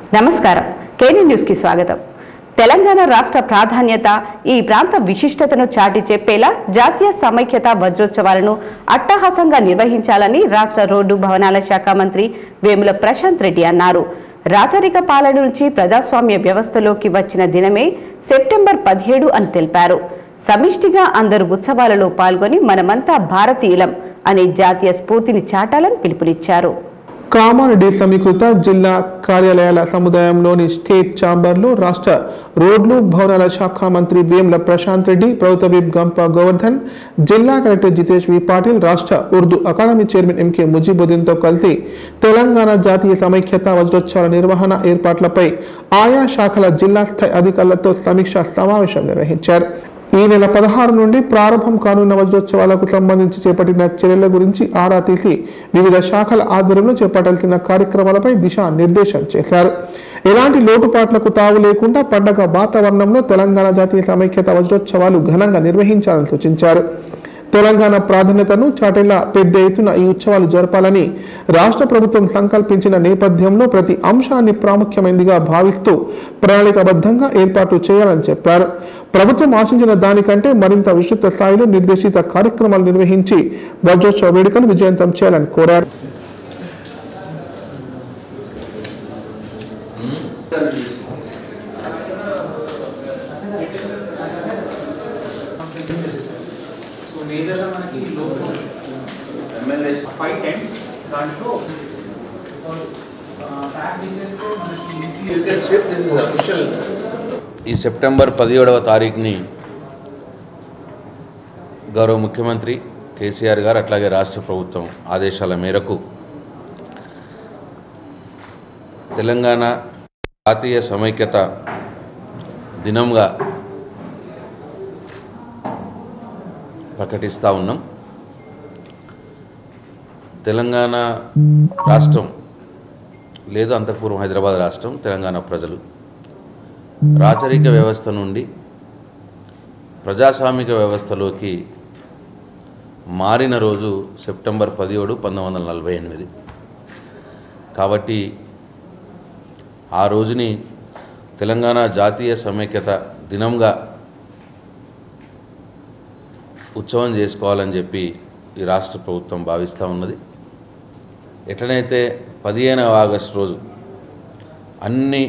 నమస్కారం కేనీ న్యూస్కి స్వాగతం తెలంగాణ రాష్ట్ర ప్రాధాన్యత ఈ ప్రాంత విశిష్టతను చాటి చెప్పేలా జాతీయ సమైక్యత వజ్రోత్సవాలను అట్టహాసంగా నిర్వహించాలని రాష్ట్ర రోడ్డు భవనాల శాఖ మంత్రి వేముల ప్రశాంత్ రెడ్డి అన్నారు రాచరిక పాలన నుంచి ప్రజాస్వామ్య వ్యవస్థలోకి వచ్చిన దినమే సెప్టెంబర్ పదిహేడు అని తెలిపారు సమిష్టిగా అందరు ఉత్సవాలలో పాల్గొని మనమంతా భారతీయులం అనే జాతీయ స్ఫూర్తిని చాటాలని పిలుపునిచ్చారు కామారెడ్డి సమీకృత జిల్లా కార్యాలయాల సముదాయంలోని స్టేట్ ఛాంబర్లో రాష్ట్ర రోడ్లు భవనాల శాఖ మంత్రి వేముల ప్రశాంత్ రెడ్డి ప్రభుత్వ విప్ గంప గోవర్ధన్ జిల్లా కలెక్టర్ జితేష్ వి పాటిల్ రాష్ట్ర ఉర్దూ అకాడమీ చైర్మన్ ఎంకే ముజీబుద్దీన్తో కలిసి తెలంగాణ జాతీయ సమైక్యత వజ్రోత్సవాల నిర్వహణ ఏర్పాట్లపై ఆయా శాఖల జిల్లా స్థాయి అధికారులతో సమీక్షా సమావేశం నిర్వహించారు ఈ నెల పదహారు నుండి ప్రారంభం కానున్న వజ్రోత్సవాలకు సంబంధించి చేపట్టిన చర్యల గురించి ఆరా తీసి వివిధ శాఖల ఆధ్వర్యంలో చేపట్టాల్సిన కార్యక్రమాలపై దిశా నిర్దేశం చేశారు ఎలాంటి లోటుపాట్లకు తావు లేకుండా పండగ వాతావరణంలో తెలంగాణ జాతీయ సమైక్యత వజ్రోత్సవాలు ఘనంగా నిర్వహించాలని సూచించారు తెలంగాణ ప్రాధాన్యతను చాటేలా పెద్ద ఎత్తున ఈ ఉత్సవాలు జరపాలని రాష్ట్ర ప్రభుత్వం సంకల్పించిన నేపథ్యంలో ప్రతి అంశాన్ని ప్రాముఖ్యమైనదిగా భావిస్తూ ప్రణాళికాబద్ధంగా ఏర్పాటు చేయాలని చెప్పారు ప్రభుత్వం ఆశించిన దానికంటే మరింత విస్తృత స్థాయిలో నిర్దేశిత కార్యక్రమాలు నిర్వహించి వజ్రోత్సవ వేడుకలు విజయవంతం చేయాలని కోరారు సో మేజర్గా మనకి లోకల్ ఫైవ్ టైమ్స్ దాంట్లో ట్యాక్ ఇచ్చేస్తే మనకి ఈజీ ఈ సెప్టెంబర్ పదిహేడవ తారీఖుని గౌరవ ముఖ్యమంత్రి కేసీఆర్ గారు అట్లాగే రాష్ట్ర ప్రభుత్వం ఆదేశాల మేరకు తెలంగాణ జాతీయ సమైక్యత దినంగా ప్రకటిస్తూ ఉన్నాం తెలంగాణ రాష్ట్రం లేదు అంతఃపూర్వం హైదరాబాద్ రాష్ట్రం తెలంగాణ ప్రజలు రాచరిక వ్యవస్థ నుండి ప్రజాస్వామిక వ్యవస్థలోకి మారిన రోజు సెప్టెంబర్ పదిహేడు పంతొమ్మిది వందల నలభై ఎనిమిది కాబట్టి ఆ రోజుని తెలంగాణ జాతీయ సమైక్యత దినంగా ఉత్సవం చేసుకోవాలని చెప్పి ఈ రాష్ట్ర ప్రభుత్వం భావిస్తూ ఉన్నది ఎట్లనైతే పదిహేనవ ఆగస్టు రోజు అన్ని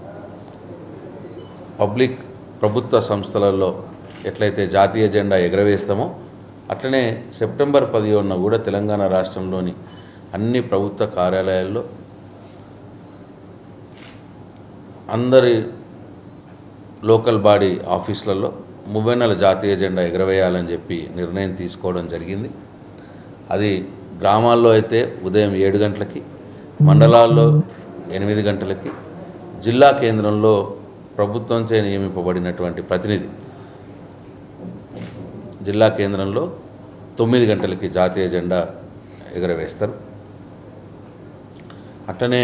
పబ్లిక్ ప్రభుత్వ సంస్థలలో ఎట్లయితే జాతీయ జెండా ఎగరవేస్తామో అట్లనే సెప్టెంబర్ పదిహేడున కూడా తెలంగాణ రాష్ట్రంలోని అన్ని ప్రభుత్వ కార్యాలయాల్లో అందరి లోకల్ బాడీ ఆఫీసులలో మువ్వెన్నెల జాతీయ జెండా ఎగరవేయాలని చెప్పి నిర్ణయం తీసుకోవడం జరిగింది అది గ్రామాల్లో అయితే ఉదయం ఏడు గంటలకి మండలాల్లో ఎనిమిది గంటలకి జిల్లా కేంద్రంలో ప్రభుత్వంచే నియమింపబడినటువంటి ప్రతినిధి జిల్లా కేంద్రంలో తొమ్మిది గంటలకి జాతీయ జెండా ఎగరవేస్తారు అట్లనే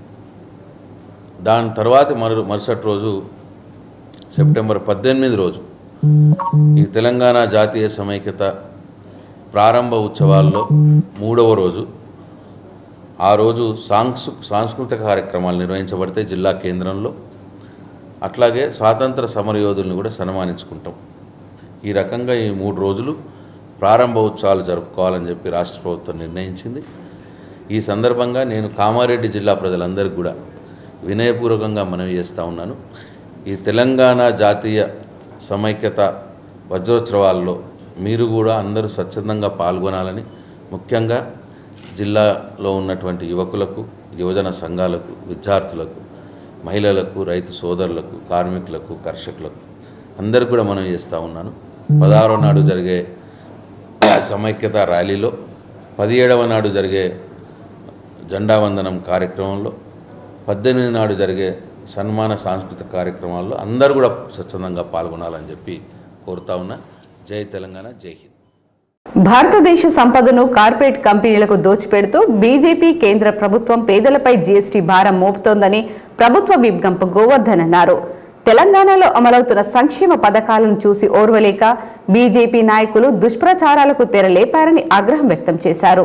దాని తర్వాత మరు మరుసటి రోజు సెప్టెంబర్ పద్దెనిమిది రోజు ఈ తెలంగాణ జాతీయ సమైక్యత ప్రారంభ ఉత్సవాల్లో మూడవ రోజు ఆ రోజు సాంస్కృ సాంస్కృతిక కార్యక్రమాలు నిర్వహించబడితే జిల్లా కేంద్రంలో అట్లాగే స్వాతంత్ర సమరయోధుల్ని కూడా సన్మానించుకుంటాం ఈ రకంగా ఈ మూడు రోజులు ప్రారంభ ఉత్సవాలు జరుపుకోవాలని చెప్పి రాష్ట్ర ప్రభుత్వం నిర్ణయించింది ఈ సందర్భంగా నేను కామారెడ్డి జిల్లా ప్రజలందరికీ కూడా వినయపూర్వకంగా మనవి చేస్తూ ఉన్నాను ఈ తెలంగాణ జాతీయ సమైక్యత వజ్రోత్సవాల్లో మీరు కూడా అందరూ స్వచ్ఛందంగా పాల్గొనాలని ముఖ్యంగా జిల్లాలో ఉన్నటువంటి యువకులకు యువజన సంఘాలకు విద్యార్థులకు మహిళలకు రైతు సోదరులకు కార్మికులకు కర్షకులకు అందరికి కూడా మనం చేస్తూ ఉన్నాను పదహారో నాడు జరిగే సమైక్యత ర్యాలీలో పదిహేడవ నాడు జరిగే జెండా వందనం కార్యక్రమంలో పద్దెనిమిది నాడు జరిగే సన్మాన సాంస్కృతిక కార్యక్రమాల్లో అందరూ కూడా స్వచ్ఛందంగా పాల్గొనాలని చెప్పి కోరుతా ఉన్నా జై తెలంగాణ జై హింద్ భారతదేశ సంపదను కార్పొరేట్ కంపెనీలకు దోచిపెడుతూ బీజేపీ కేంద్ర ప్రభుత్వం పేదలపై జీఎస్టీ భారం మోపుతోందని ప్రభుత్వ విప్ గంప గోవర్ధన్ అన్నారు తెలంగాణలో అమలవుతున్న సంక్షేమ పథకాలను చూసి ఓర్వలేక బీజేపీ నాయకులు దుష్ప్రచారాలకు తెరలేపారని ఆగ్రహం వ్యక్తం చేశారు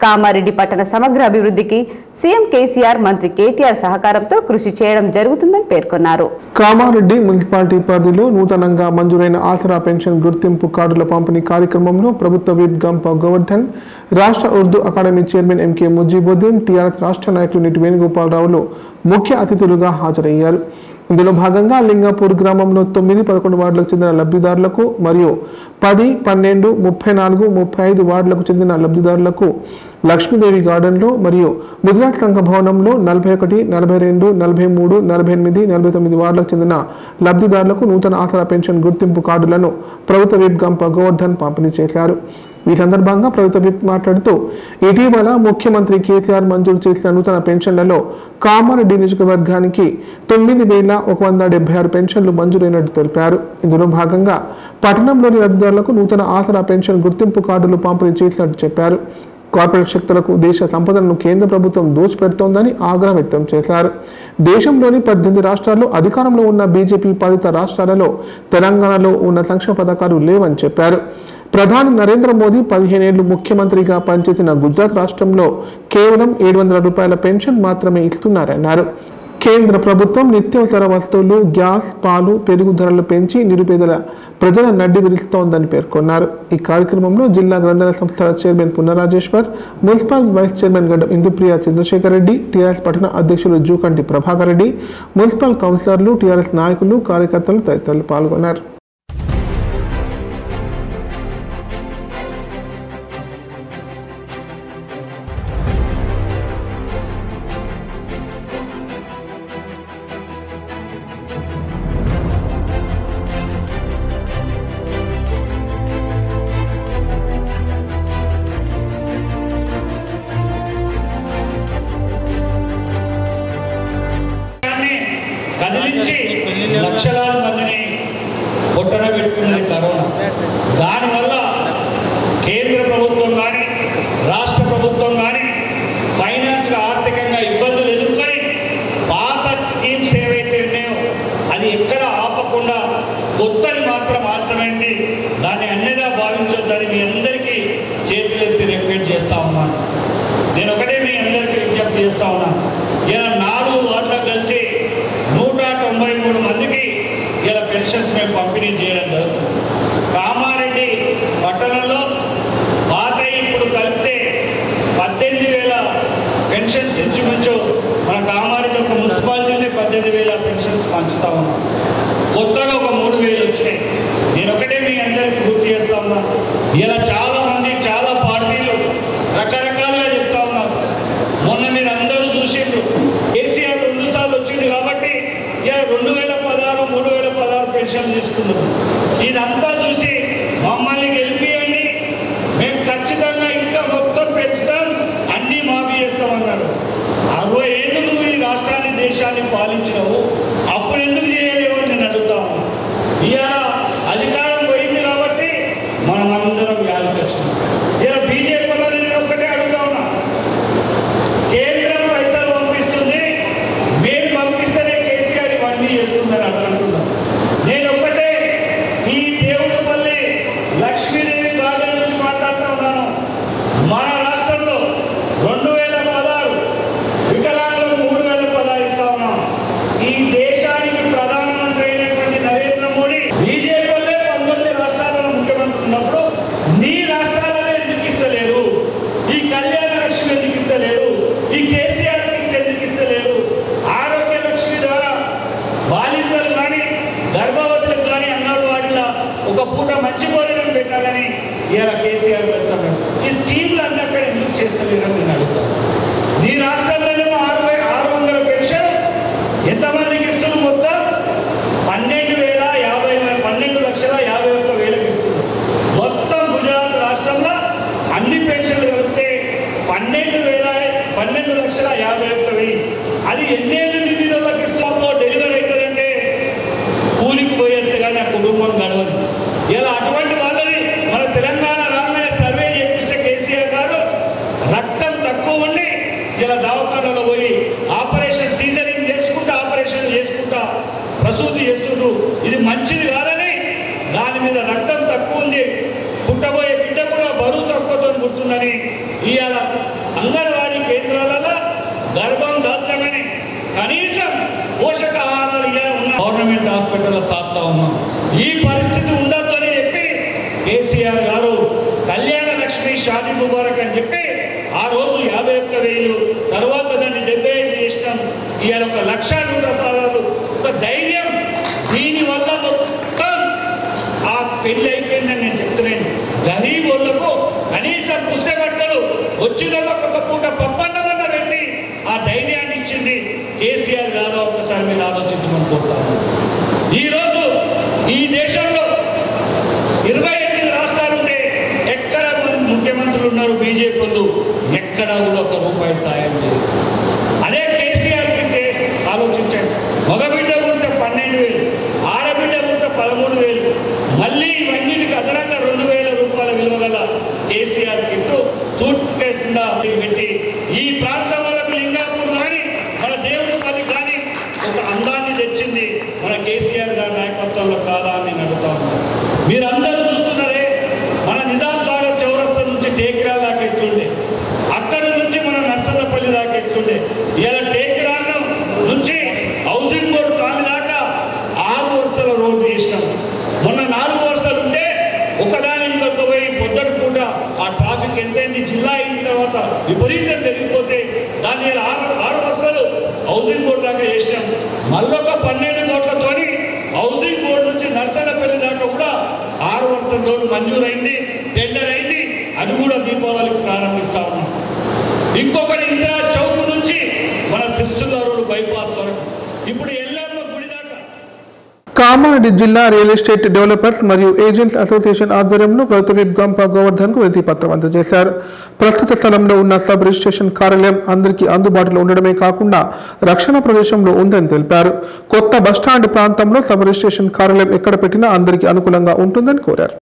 కామారెడ్డి పట్టణ సమగ్ర అభివృద్ధికి సీఎం కేసీఆర్ మంత్రి కేటీఆర్ సహకారంతో కృషి చేయడం జరుగుతుందని పేర్కొన్నారు కామారెడ్డి మున్సిపాలిటీ పరిధిలో నూతనంగా మంజూరైన ఆసరా పెన్షన్ గుర్తింపు కార్డుల పంపిణీ కార్యక్రమంలో ప్రభుత్వ విప్ గంప గోవర్ధన్ రాష్ట్ర Urdu academy chairman MK Mujeebuddin TRS రాష్ట్ర నాయకులు నిటి వేణుగోపాలరావులు ముఖ్య అతిథులుగా హాజరయ్యారు ఇందులో భాగంగా లింగాపూర్ గ్రామంలో తొమ్మిది పదకొండు వార్డులకు చెందిన లబ్ధిదారులకు మరియు పది పన్నెండు ముప్పై నాలుగు ముప్పై ఐదు వార్డులకు చెందిన లబ్ధిదారులకు లక్ష్మీదేవి గార్డెన్లో మరియు గుజరాత్ సంఘ భవనంలో నలభై ఒకటి నలభై రెండు నలభై మూడు నలభై ఎనిమిది నలభై తొమ్మిది వార్డులకు చెందిన లబ్ధిదారులకు నూతన ఆసరా పెన్షన్ గుర్తింపు కార్డులను ప్రభుత్వ విప్ గంప గోవర్ధన్ పంపిణీ చేశారు ఈ సందర్భంగా ప్రభుత్వ విప్ మాట్లాడుతూ ఇటీవల ముఖ్యమంత్రి కేసీఆర్ మంజూరు చేసిన నూతన పెన్షన్లలో కామారెడ్డి నియోజకవర్గానికి తొమ్మిది వేల ఒక వంద డెబ్బై ఆరు పెన్షన్లు మంజూరైనట్టు తెలిపారు ఇందులో భాగంగా పట్టణంలోని లబ్ధిదారులకు నూతన ఆసరా పెన్షన్ గుర్తింపు కార్డులు పంపిణీ చేసినట్టు చెప్పారు కార్పొరేట్ శక్తులకు దేశ సంపదలను కేంద్ర ప్రభుత్వం దోచిపెడుతోందని ఆగ్రహం వ్యక్తం చేశారు దేశంలోని పద్దెనిమిది రాష్ట్రాల్లో అధికారంలో ఉన్న బీజేపీ పాలిత రాష్ట్రాలలో తెలంగాణలో ఉన్న సంక్షేమ పథకాలు లేవని చెప్పారు ప్రధాని నరేంద్ర మోదీ పదిహేనేళ్లు ముఖ్యమంత్రిగా పనిచేసిన గుజరాత్ రాష్ట్రంలో కేవలం ఏడు వందల రూపాయల పెన్షన్ మాత్రమే ఇస్తున్నారన్నారు కేంద్ర ప్రభుత్వం నిత్యావసర వస్తువులు గ్యాస్ పాలు పెరుగు ధరలు పెంచి నిరుపేదల ప్రజల నడ్డి విరుస్తోందని పేర్కొన్నారు ఈ కార్యక్రమంలో జిల్లా గ్రంథాల సంస్థల chairman Punna Rajeshwar municipal vice chairman Gadda Indupriya Chandrasekhar Reddy TRS పట్టణ అధ్యక్షులు జూకంటి ప్రభాకర్ రెడ్డి మున్సిపల్ కౌన్సిలర్లు టీఆర్ఎస్ నాయకులు కార్యకర్తలు తదితరులు పాల్గొన్నారు దాన్ని కదిలించి లక్షలాది మందిని పొట్టన పెట్టుకున్నది కరోనా దానివల్ల కేంద్ర ప్రభుత్వం కానీ రాష్ట్ర ప్రభుత్వం కానీ ఫైనాన్స్గా ఆర్థికంగా ఇబ్బందులు ఎదుర్కొని పాత స్కీమ్స్ ఏవైతే ఉన్నాయో అది ఎక్కడ ఆపకుండా కొత్తని మాత్రం మార్చమైంది దాన్ని అన్నిదా భావించొద్దని మీ అందరికీ చేతులెత్తి రిక్వెస్ట్ చేస్తా ఉన్నాను నేను ఒకటే మీ అందరికీ విజ్ఞప్తి చేస్తా ఉన్నాను ఇలా నాలుగు వార్డులకు కలిసి నూట తొంభై మూడు మందికి ఇలా పెన్షన్స్ మేము పంపిణీ చేయడం జరుగుతుంది కామారెడ్డి పట్టణంలో పాత ఇప్పుడు కలిపితే పద్దెనిమిది వేల పెన్షన్స్ ఇంచుమించు మన కామారెడ్డి ఒక మున్సిపాలిటీనే పద్దెనిమిది వేల పెన్షన్స్ పంచుతా ఉన్నాం కొత్తగా ఒక మూడు వేలు వచ్చినాయి నేను ఒకటే మీ అందరికీ గుర్తు చేస్తా ఉన్నాను ఇలా చాలా మంది చాలా పార్టీలు రకరకాలుగా చెప్తా ఉన్నారు మొన్న మీరు అందరూ చూసిండ్రు కేసీఆర్ రెండు సార్లు వచ్చింది కాబట్టి ఇలా రెండు వేల పదహారు మూడు వేల పదహారు పెన్షన్ తీసుకున్నారు ఇదంతా చూసి మమ్మల్ని గెలిపియండి మేము ఖచ్చితంగా ఇంకా మొత్తం పెంచుతాం అన్నీ మాఫీ చేస్తామన్నారు అరవై ఏళ్ళు నువ్వు ఈ రాష్ట్రాన్ని దేశాన్ని పాలించినావు అప్పుడు ఎందుకు చేయలేవు అని నేను అడుగుతాను ఇవాళ అధికారం పోయింది కాబట్టి మనం అందరం వ్యాధి వచ్చినాం ఇలా బీజేపీ వాళ్ళని నేను ఒక్కటే అడుగుతా ఉన్నా కేంద్రం పైసలు పంపిస్తుంది మేము పంపిస్తేనే కేసీఆర్ ఇవన్నీ చేస్తుందని అట్లా అంటున్నాం నేను ఒక్కటే ఈ దేవుడిపల్లి లక్ష్మీదేవి గార్డెన్ నుంచి మాట్లాడుతూ ఉన్నాను మన రాష్ట్రంలో రెండు వేల పదహారు వికలాంగులకు మూడు వేల పదహారు ఇస్తా ఉన్నాం ఈ దేశానికి ప్రధానమంత్రి అయినటువంటి నరేంద్ర మోడీ బీజేపీ వల్లే పంతొమ్మిది రాష్ట్రాలలో ముఖ్యమంత్రి ఉన్నప్పుడు నీ రాష్ట్రాలలో ఎందుకు ఇస్తలేరు ఈ కళ్యాణ లక్ష్మి ఎందుకు ఇస్తలేరు ఈ కేసీఆర్ కిట్ ఎందుకు ఇస్తలేరు ఆరోగ్య లక్ష్మి ద్వారా బాలింతలు కానీ గర్భవతులకు కానీ అంగన్వాడీల ఒక పూట మంచి భోజనం పెట్టాలని ఇలా కేసీఆర్ పెడతాడు ఈ స్కీమ్లు అన్నీ అక్కడ ఎందుకు చేస్తలేరని నేను అడుగుతాను నీ రాష్ట్రంలోనేమో ఆరు వే- ఆరు వందల పెన్షన్ ఎంతమందికి ఇస్తున్నారు మొత్తం పన్నెండు వేల యాభై వే- పన్నెండు లక్షల యాభై ఒక్క వేలకు ఇస్తున్నారు మొత్తం గుజరాత్ రాష్ట్రంలో అన్ని పెన్షన్లు కలిపితే పన్నెండు వేల పన్నెండు లక్షల యాభై ఒక్క వెయ్యి అది ఎన్నేళ్ళు నిండిన వాళ్ళకి ఇస్తామో డెలివరీ అవుతుందంటే కూలికి పోయేస్తే కానీ ఆ కుటుంబం గడవదు ఇలా అటువంటి వాళ్ళని మన తెలంగాణ రాగానే సర్వే చేపిస్తే కేసీఆర్ గారు రక్తం తక్కువ ఉండి ఇలా దవాఖానలో పోయి ఆపరేషన్ సీజరింగ్ చేసుకుంటా ఆపరేషన్ చేసుకుంటా ప్రసూతి చేస్తుండ్రు ఇది మంచిది కాదని దాని మీద రక్తం తక్కువ ఉంది పుట్టబోయే బిడ్డ కూడా బరువు తక్కువతో పుడుతుందని ఇవాళ గర్భం దాల్చమని కనీసం పోషకాహారాలు ఇలా ఉన్న గవర్నమెంట్ హాస్పిటల్లో సాగుతా ఉన్నాం ఈ పరిస్థితి ఉండొద్దని చెప్పి కేసీఆర్ గారు కళ్యాణ లక్ష్మి షాదీ ముబారక్ అని చెప్పి ఆ రోజు యాభై ఒక్క వేలు తర్వాత దాన్ని డెబ్బై ఐదు చేసినాం ఇవాళ ఒక లక్ష నూట రూపాయలు ఒక ధైర్యం దీనివల్ల మొత్తం ఆ పెళ్లి అయిపోయిందని నేను చెప్తున్నాను గరీబ్ వాళ్ళకు కనీసం పుస్తకట్టలు వచ్చిన వాళ్ళకు ఒక పూట పప్పన్నమన్న పెట్టి ఆ ధైర్యాన్ని ఇచ్చింది కేసీఆర్ గారు ఒకసారి మీరు ఆలోచించమని కోరుతాను ఈరోజు ఈ దేశంలో ఇరవై ఎనిమిది రాష్ట్రాలు ఉంటే ఎక్కడ ముఖ్యమంత్రులు ఉన్నారు బీజేపీ వాళ్ళు ఎక్కడ కూడా ఒక రూపాయి సాయం లేదు అదే కేసీఆర్ కంటే ఆలోచించండి మగబిడ్డ ఉంటే పన్నెండు వేలు ఆడబిడ్డ ఉంటే పదమూడు వేలు మళ్ళీ ఇవన్నిటికి అదనంగా రెండు వేల రూపాయల విలువ గల కేసీఆర్ కిట్టు సూట్ కేసు కింద పెట్టి ఈ ప్రాంతం వాళ్ళకు లింగాపూర్ కానీ మన దేవుడిపల్లి కానీ ఒక అందాన్ని తెచ్చింది మన కేసీఆర్ గారి నాయకత్వంలో కాదా అని నేను అడుగుతా ఉన్నాను మీరందరూ చూస్తున్నారే మన నిజాం సాగర్ చౌరస్తా నుంచి టేకిరా దాకా ఎట్లుండే అక్కడి నుంచి మన నర్సన్నపల్లి దాకా ఎట్లుండే ఇలా టేకిరాను నుంచి హౌసింగ్ బోర్డు కాని దాకా ఆరు వరుసల రోడ్డు చేసినాం మొన్న నాలుగు వరుసలు ఉంటే ఒకదాని ఇంకొక పోయి పొద్దుటి పూట ఆ ట్రాఫిక్ ఎంతైంది జిల్లా అయిన తర్వాత విపరీతం పెరిగిపోతే దాన్ని ఇలా ఆరు ఆరు వరుసలు హౌసింగ్ బోర్డు దాకా చేసినాం మళ్ళొక పన్నెండు కోట్లతోని హౌసింగ్ బోర్డు నుంచి నర్సన్నపల్లి దాకా కూడా ఆరు వరుసల రోడ్డు మంజూరైంది టెండర్ అయింది అది కూడా దీపావళికి ప్రారంభిస్తా ఉన్నాం ఇంకొకటి ఇందిరా చౌక్ నుంచి మన సిరిసిల్ల రోడ్డు బైపాస్ వరకు ఇప్పుడు ఎల్లమ్మ గుడి దాకా కామారెడ్డి జిల్లా రియల్ ఎస్టేట్ డెవలపర్స్ మరియు ఏజెంట్స్ అసోసియేషన్ ఆధ్వర్యంలో ప్రభుత్వ విప్ గంప గోవర్ధన్ కు వినతి పత్రం అందజేశారు ప్రస్తుత స్థలంలో ఉన్న సబ్ రిజిస్ట్రేషన్ కార్యాలయం అందరికీ అందుబాటులో ఉండడమే కాకుండా రక్షణ ప్రదేశంలో ఉందని తెలిపారు కొత్త బస్టాండ్ ప్రాంతంలో సబ్ రిజిస్ట్రేషన్ కార్యాలయం ఎక్కడ పెట్టినా అందరికీ అనుకూలంగా ఉంటుందని కోరారు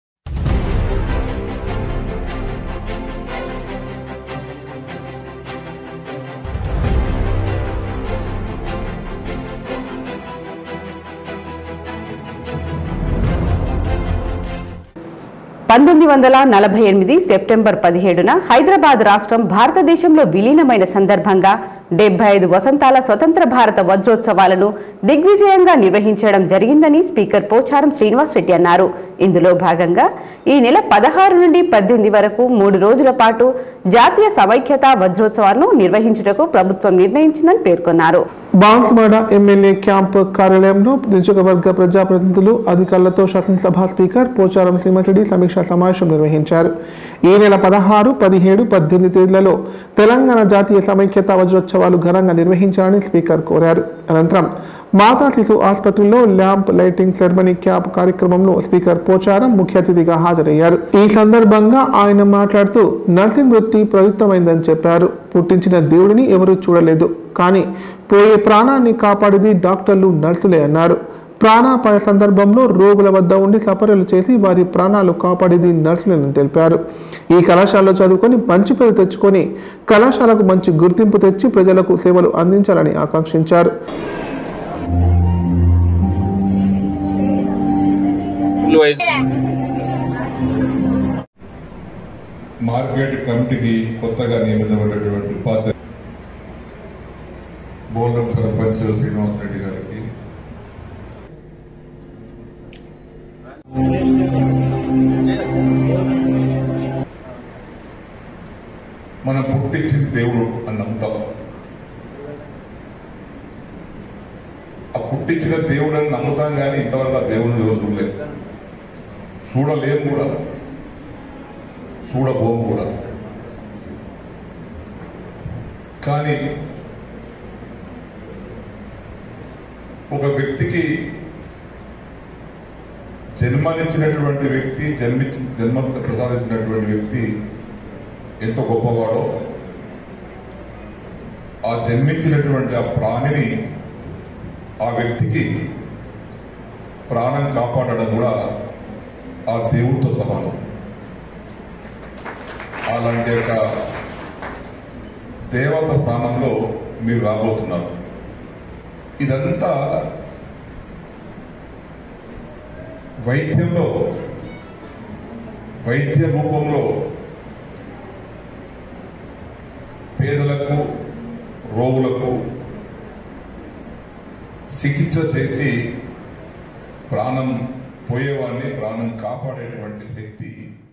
పంతొమ్మిది వందల నలభై ఎనిమిది సెప్టెంబర్ పదిహేడున హైదరాబాద్ రాష్ట్రం భారతదేశంలో విలీనమైన సందర్భంగా డెబ్బై ఐదు వసంతాల స్వతంత్ర భారత వజ్రోత్సవాలను దిగ్విజయంగా నిర్వహించడం జరిగిందని స్పీకర్ పోచారం శ్రీనివాస్ రెడ్డి అన్నారు ఇందులో భాగంగా ఈ నెల పదహారు నుండి పద్దెనిమిది వరకు మూడు రోజుల పాటు జాతీయ సమైక్యత వజ్రోత్సవాలను నిర్వహించుటకు ప్రభుత్వం నిర్ణయించిందని పేర్కొన్నారు బాన్స్వాడ ఎమ్మెల్యే క్యాంప్ కార్యాలయంలో నియోజకవర్గ ప్రజాప్రతినిధులు అధికారులతో శాసనసభ స్పీకర్ పోచారం శ్రీమతిరెడ్డి సమీక్షా సమావేశం నిర్వహించారు ఈ నెల పదహారు పదిహేడు పద్దెనిమిది తేదీలలో తెలంగాణ జాతీయ సమైక్యత వజ్రోత్సవాలు ఘనంగా నిర్వహించాలని స్పీకర్ కోరారు అనంతరం మాతా శిశు ఆసుపత్రిలో ల్యాంప్ లైటింగ్ సెరమనీ క్యాప్ కార్యక్రమంలో స్పీకర్ పోచారం ముఖ్య అతిథిగా హాజరయ్యారు ఈ సందర్భంగా ఆయన మాట్లాడుతూ నర్సింగ్ వృత్తి పవిత్రమైందని చెప్పారు పుట్టించిన దేవుడిని ఎవరూ చూడలేదు కానీ పోయే ప్రాణాన్ని కాపాడేది డాక్టర్లు నర్సులే అన్నారు ప్రాణాపాయ సందర్భంలో రోగుల వద్ద ఉండి సపర్యలు చేసి వారి ప్రాణాలు కాపాడేది నర్సులని తెలిపారు ఈ కళాశాలలో చదువుకొని మంచి పేరు తెచ్చుకొని కళాశాలకు మంచి గుర్తింపు తెచ్చి ప్రజలకు సేవలు అందించాలని ఆకాంక్షించారు మార్కెట్ కమిటీకి కొత్తగా నియమితమైనటువంటి ఉపాధ్యాయ బోర్డం సర్పంచ్ శ్రీనివాస్ రెడ్డి గారికి మనం పుట్టించిన దేవుడు అని నమ్ముతాం ఆ పుట్టించిన దేవుడు అని నమ్ముతాం కానీ ఇంతవరకు ఆ దేవుడిని ఎవరు చూడలేదు చూడలేము కూడా చూడబోము కూడా కానీ ఒక వ్యక్తికి జన్మనిచ్చినటువంటి వ్యక్తి జన్మించి జన్మ ప్రసాదించినటువంటి వ్యక్తి ఎంత గొప్పవాడో ఆ జన్మించినటువంటి ఆ ప్రాణిని ఆ వ్యక్తికి ప్రాణం కాపాడడం కూడా ఆ దేవుడితో సమానం అలాంటి యొక్క దేవత స్థానంలో మీరు రాబోతున్నారు ఇదంతా వైద్యంలో వైద్య రూపంలో పేదలకు రోగులకు చికిత్స చేసి ప్రాణం పోయేవాడిని ప్రాణం కాపాడేటువంటి శక్తి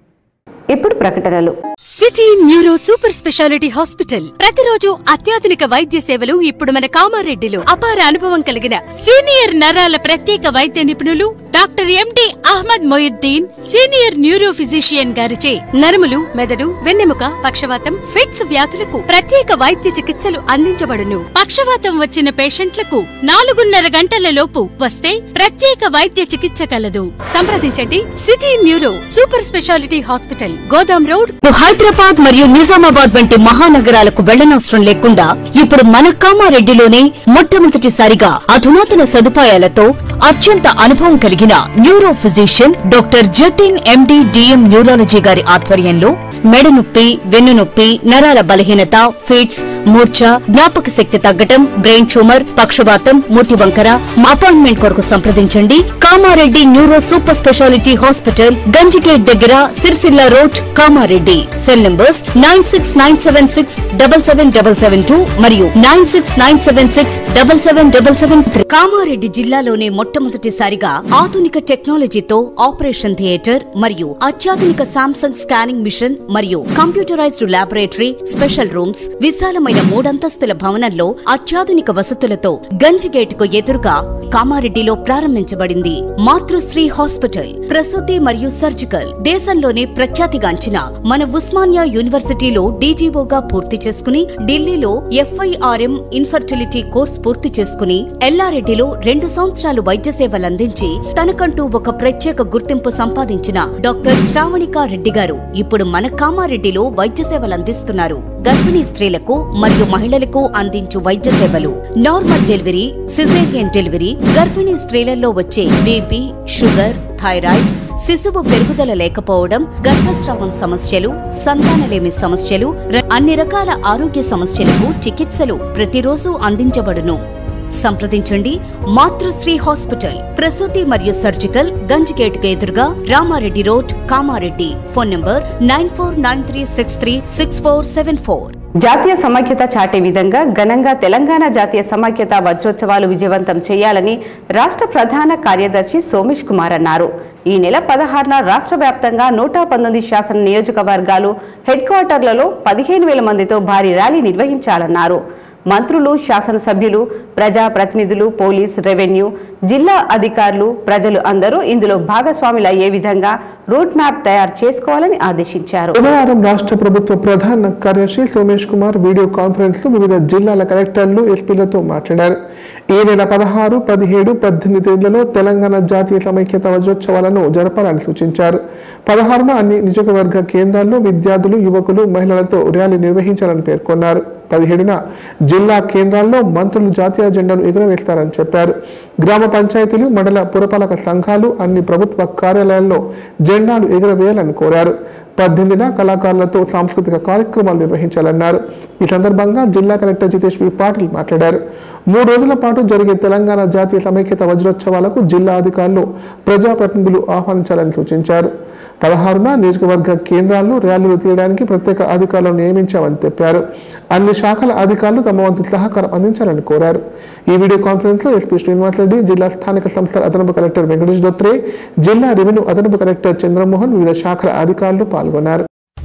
ఇప్పుడు ప్రకటనలు city neuro super speciality hospital ప్రతిరోజు అత్యాధునిక వైద్య సేవలు ఇప్పుడు మన కామారెడ్డిలో అపార అనుభవం కలిగిన సీనియర్ నరాల ప్రత్యేక వైద్య నిపుణులు doctor MD Ahmed Moiuddin senior neuro physician గారిచే నరములు మెదడు వెన్నెముక పక్షవాతం ఫిట్స్ వ్యాధులకు ప్రత్యేక వైద్య చికిత్సలు అందించబడును పక్షవాతం వచ్చిన పేషెంట్లకు నాలుగున్నర గంటల లోపు వస్తే ప్రత్యేక వైద్య చికిత్స కలదు సంప్రదించండి city neuro super speciality hospital Godam road Hyderabad మరియు నిజామాబాద్ వంటి మహానగరాలకు వెళ్లనవసరం లేకుండా ఇప్పుడు మన కామారెడ్డిలోనే మొట్టమొదటిసారిగా అధునాతన సదుపాయాలతో అత్యంత అనుభవం కలిగిన neuro physician doctor Jatin MD DM neurology గారి ఆధ్వర్యంలో మెడ నొప్పి వెన్ను నొప్పి నరాల బలహీనత ఫిట్స్ మూర్ఛ జ్ఞాపక శక్తి తగ్గటం బ్రెయిన్ ట్యూమర్ పక్షవాతం మూతి వంకర అపాయింట్మెంట్ కొరకు సంప్రదించండి Kamareddy neuro super speciality hospital Ganjigate దగ్గర Sircilla road Kamareddy cell numbers nine six nine seven six double seven double seven two మరియు nine six nine seven six double seven double seven three Kamareddy జిల్లాలోనే మొట్టమొదటిసారిగా ఆధునిక టెక్నాలజీతో ఆపరేషన్ థియేటర్ మరియు అత్యాధునిక సామ్సంగ్ స్కానింగ్ మిషన్ మరియు computerised laboratory special rooms విశాలమైన మూడంతస్తుల భవనంలో అత్యాధునిక వసతులతో గంజిగేట్ కు ఎదురుగా కామారెడ్డిలో ప్రారంభించబడింది మాతృశ్రీ హాస్పిటల్ ప్రసూతి మరియు సర్జికల్ దేశంలోనే ప్రఖ్యాతిగాంచిన మన ఉస్మానియా యూనివర్సిటీలో డీజీఓగా పూర్తి చేసుకుని ఢిల్లీలో ఎఫ్ఐఆర్ఎం ఇన్ఫర్టిలిటీ కోర్స్ పూర్తి చేసుకుని ఎల్లారెడ్డిలో రెండు సంవత్సరాలు వైద్య సేవలందించి తనకంటూ ఒక ప్రత్యేక గుర్తింపు సంపాదించిన డాక్టర్ శ్రావణికా రెడ్డి గారు ఇప్పుడు మన కామారెడ్డిలో వైద్య సేవలు అందిస్తున్నారు గర్భిణీ స్త్రీలకు మరియు మహిళలకు అందించు వైద్య సేవలు నార్మల్ డెలివరీ సిజేరియన్ డెలివరీ గర్భిణీ స్త్రీలలో వచ్చే బీపీ షుగర్ థైరాయిడ్ శిశువు పెరుగుదల లేకపోవడం గర్భస్రావం సమస్యలు సంతానలేమి సమస్యలు ర- అన్ని రకాల ఆరోగ్య సమస్యలకు చికిత్సలు ప్రతిరోజు అందించబడును సంప్రదించండి మాతృశ్రీ హాస్పిటల్ ప్రసూతి మరియు సర్జికల్ గంజిగేట్ ఎదురుగా Ramareddy road Kamareddy phone number nine four nine three six three six four seven four జాతీయ సమైక్యత చాటే విధంగా ఘనంగా తెలంగాణ జాతీయ సమైక్యత వజ్రోత్సవాలు విజయవంతం చేయాలని రాష్ట్ర ప్రధాన కార్యదర్శి సోమేష్ కుమార్ అన్నారు ఈ నెల పదహారున రాష్ట్ర వ్యాప్తంగా నూట పంతొమ్మిది శాసన నియోజకవర్గాలు హెడ్ క్వార్టర్లలో పదిహేను వేల మందితో భారీ ర్యాలీ నిర్వహించాలన్నారు మంత్రులు శాసనసభ్యులు ప్రజాప్రతినిధులు పోలీస్ రెవెన్యూ జిల్లా అధికారులు ప్రజలు అందరూ ఇందులో భాగస్వాములయ్యే విధంగా రూట్ మ్యాప్ తయారు చేసుకోవాలని ఆదేశించారు బుధవారం రాష్ట్ర ప్రభుత్వ ప్రధాన కార్యదర్శి సోమేష్ కుమార్ వీడియో కాన్ఫరెన్స్ లో వివిధ జిల్లాల కలెక్టర్లు ఎస్పీలతో మాట్లాడారు ఈ నెల పదహారు పదిహేడు పద్దెనిమిది తేదీలలో తెలంగాణ జాతీయ సమైక్యత వజ్రోత్సవాలను జరపాలని సూచించారు పదహారున అన్ని నియోజకవర్గ కేంద్రాల్లో విద్యార్థులు యువకులు మహిళలతో ర్యాలీ నిర్వహించాలని పేర్కొన్నారు పదిహేడున జిల్లా కేంద్రాల్లో మంత్రులు జాతీయ జెండాను ఎగురవేస్తారని చెప్పారు గ్రామ పంచాయతీలు మండల పురపాలక సంఘాలు అన్ని ప్రభుత్వ కార్యాలయాల్లో జెండాలు ఎగురవేయాలని కోరారు పద్దెనిమిదిన కళాకారులతో సాంస్కృతిక కార్యక్రమాలు నిర్వహించాలన్నారు ఈ సందర్భంగా జిల్లా కలెక్టర్ జితేష్ వి పాటిల్ మాట్లాడారు మూడు రోజుల పాటు జరిగే తెలంగాణ జాతీయ సమైక్యత వజ్రోత్సవాలకు జిల్లా అధికారులు ప్రజాప్రతినిధులు ఆహ్వానించాలని సూచించారు పదహారున నియోజకవర్గ కేంద్రాల్లో ర్యాలీలు తీయడానికి ప్రత్యేక అధికారులను నియమించామని చెప్పారు అన్ని శాఖల అధికారులు తమ వంతు సహకారం అందించాలని కోరారు ఈ వీడియో కాన్ఫరెన్స్ లో ఎస్పీ శ్రీనివాసరెడ్డి జిల్లా స్థానిక సంస్థల అదనపు కలెక్టర్ వెంకటేష్ దొత్రే జిల్లా రెవెన్యూ అదనపు కలెక్టర్ చంద్రమోహన్ వివిధ శాఖల అధికారులు పాల్గొన్నారు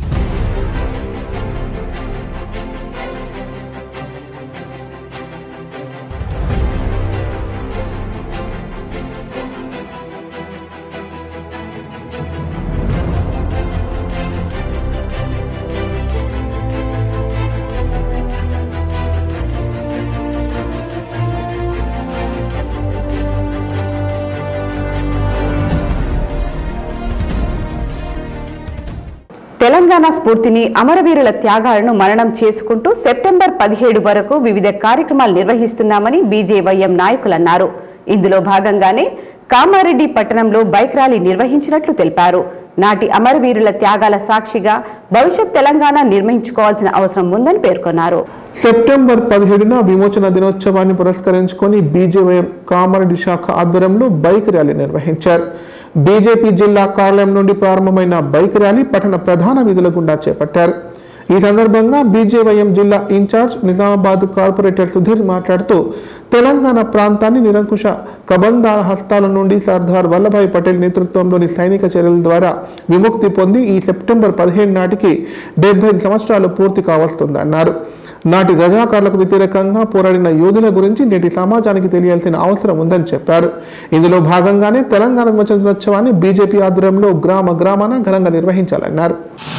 తెలంగాణ స్ఫూర్తిని అమరవీరుల త్యాగాలను మననం చేసుకుంటూ సెప్టెంబర్ పదిహేడు వరకు వివిధ కార్యక్రమాలు నిర్వహిస్తున్నామని బీజేవైఎం నాయకులు అన్నారు ఇందులో భాగంగానే కామారెడ్డి పట్టణంలో బైక్ ర్యాలీ నిర్వహించినట్లు తెలిపారు నాటి అమరవీరుల త్యాగాల సాక్షిగా భవిష్యత్ తెలంగాణ నిర్మించుకోవాల్సిన అవసరం ఉందని పేర్కొన్నారు సెప్టెంబర్ పదిహేడున విమోచన దినోత్సవాన్ని పురస్కరించుకొని బీజేవైఎం కామారెడ్డి శాఖ ఆధ్వర్యంలో బైక్ ర్యాలీ నిర్వహించారు బీజేపీ జిల్లా కార్యాలయం నుండి ప్రారంభమైన బైక్ ర్యాలీ పట్టణ ప్రధాన వీధుల గుండా చేపట్టారు ఈ సందర్భంగా బీజేవైఎం జిల్లా ఇన్ఛార్జ్ నిజామాబాద్ కార్పొరేటర్ సుధీర్ మాట్లాడుతూ తెలంగాణ ప్రాంతాన్ని నిరంకుశ కబంధాల హస్తాల నుండి సర్దార్ వల్లభాయ్ పటేల్ నేతృత్వంలోని సైనిక చర్యల ద్వారా విముక్తి పొంది ఈ సెప్టెంబర్ పదిహేను నాటికి డెబ్బై సంవత్సరాలు పూర్తి కావస్తుందన్నారు నాటి రజాకారులకు వ్యతిరేకంగా పోరాడిన యోధుల గురించి నేటి సమాజానికి తెలియాల్సిన అవసరం ఉందని చెప్పారు ఇందులో భాగంగానే తెలంగాణ విమోచన దినోత్సవాన్ని బీజేపీ ఆధ్వర్యంలో గ్రామ గ్రామాన ఘనంగా నిర్వహించాలన్నారు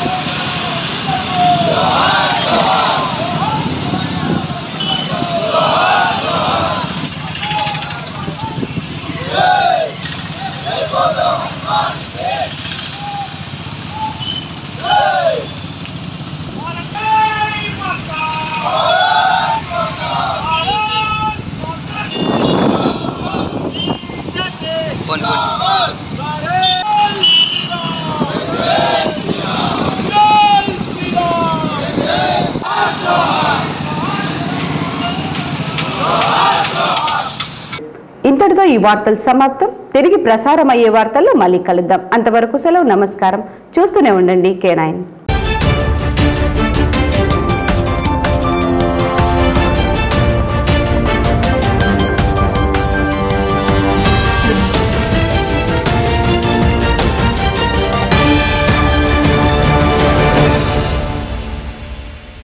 ఇంతటితో ఈ వార్తలు సమాప్తం తిరిగి ప్రసారం అయ్యే వార్తల్లో మళ్ళీ కలుద్దాం అంతవరకు సెలవు నమస్కారం చూస్తూనే ఉండండి కే నైన్